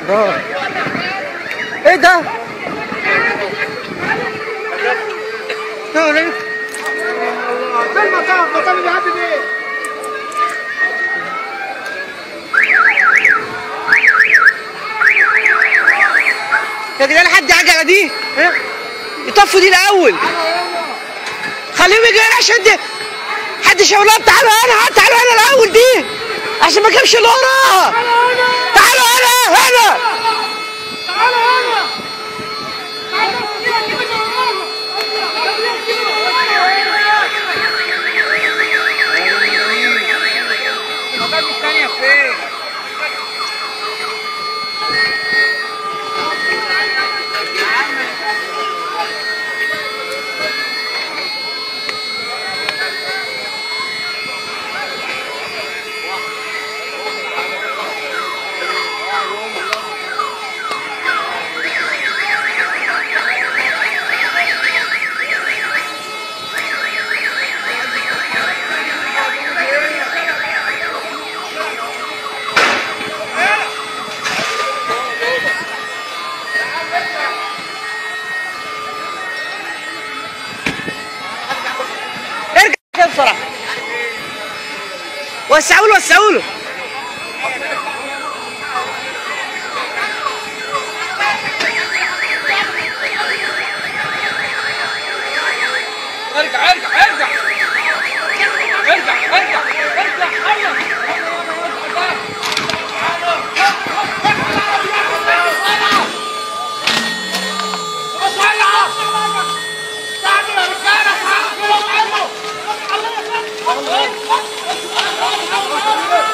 اه ايه ده؟ تعالى ده المكان المكان اللي عدي بيه يا جدعان حد عجله دي يطفوا دي الاول خليهم يجوا هنا عشان دي حد شاورها تعالوا هنا تعالوا هنا الاول دي عشان ما اجيبش اللي وراها تعالوا هنا هنا تعالى هنا تعالى كده كده المكان الثانية فين؟ ارجع كده بسرعه وسعوا له وسعوا له ارجع ارجع ارجع ارجع ارجع ارجع ارجع